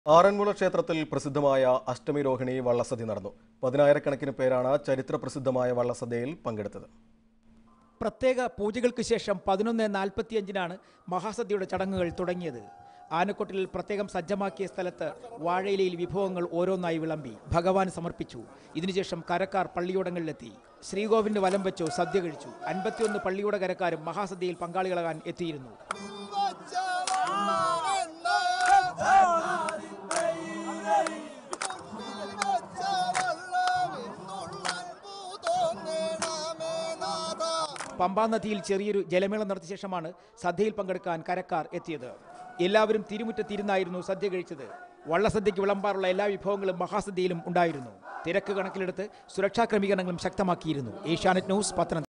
ആറന്മുള ക്ഷേത്രത്തിൽ പ്രസിദ്ധമായ അഷ്ടമി രോഹിണി വള്ളസദ്യ നടന്നു പതിനായിരക്കണക്കിന് പേരാണ് ചരിത്ര പ്രസിദ്ധമായ വള്ളസദ്യയിൽ പങ്കെടുത്തത് പ്രത്യേക പൂജകൾക്ക് ശേഷം പതിനൊന്ന് നാൽപ്പത്തിയഞ്ചിനാണ് മഹാസദ്യയുടെ ചടങ്ങുകൾ തുടങ്ങിയത് ആനക്കൊട്ടിൽ പ്രത്യേകം സജ്ജമാക്കിയ സ്ഥലത്ത് വാഴയിലയിൽ വിഭവങ്ങൾ ഓരോന്നായി വിളമ്പി ഭഗവാൻ സമർപ്പിച്ചു ഇതിനുശേഷം കരക്കാർ പള്ളിയോടങ്ങളിലെത്തി ശ്രീകോവിലിന് വലം വെച്ചു സദ്യ കഴിച്ചു അൻപത്തിയൊന്ന് പള്ളിയോട കരക്കാരും മഹാസദ്യയിൽ പങ്കാളികളാകാൻ എത്തിയിരുന്നു പമ്പാ നദിയിൽ ചെറിയൊരു ജലമേളം നടത്തിയ ശേഷമാണ് സദ്യയിൽ പങ്കെടുക്കാൻ കരക്കാർ എത്തിയത് എല്ലാവരും തിരുമുറ്റത്തിരുന്നായിരുന്നു സദ്യ കഴിച്ചത് വള്ളസദ്യയ്ക്ക് വിളമ്പാറുള്ള എല്ലാ വിഭവങ്ങളും മഹാസദ്യയിലും ഉണ്ടായിരുന്നു തിരക്ക് കണക്കിലെടുത്ത് സുരക്ഷാ ക്രമീകരണങ്ങളും ശക്തമാക്കിയിരുന്നു ഏഷ്യാനെറ്റ് ന്യൂസ് പത്തനംതിട്ട